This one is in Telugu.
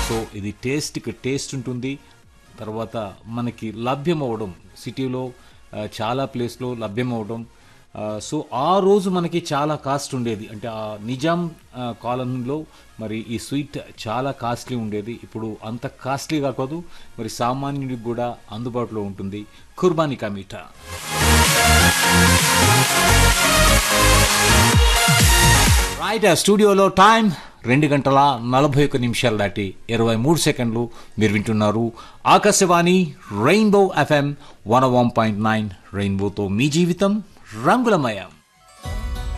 సో ఇది టేస్ట్కి టేస్ట్ ఉంటుంది తర్వాత మనకి లభ్యం అవ్వడం సిటీలో ఆ, చాలా ప్లేస్లో లభ్యం అవ్వడం ఆ, సో ఆ రోజు మనకి చాలా కాస్ట్ ఉండేది అంటే ఆ నిజాం ఆ, కాలంలో మరి ఈ స్వీట్ చాలా కాస్ట్లీ ఉండేది ఇప్పుడు అంత కాస్ట్లీ కాకూడదు మరి సామాన్యుడికి కూడా అందుబాటులో ఉంటుంది కుర్బానీ కా మీఠా రైట్ ఆ స్టూడియోలో టైం రెండు గంటల నలభై ఒక్క నిమిషాలు దాటి ఇరవై మూడు సెకండ్లు మీరు వింటున్నారు Akashvani Rainbow FM one one point nine రెయిన్బోతో మీ జీవితం రంగులమయం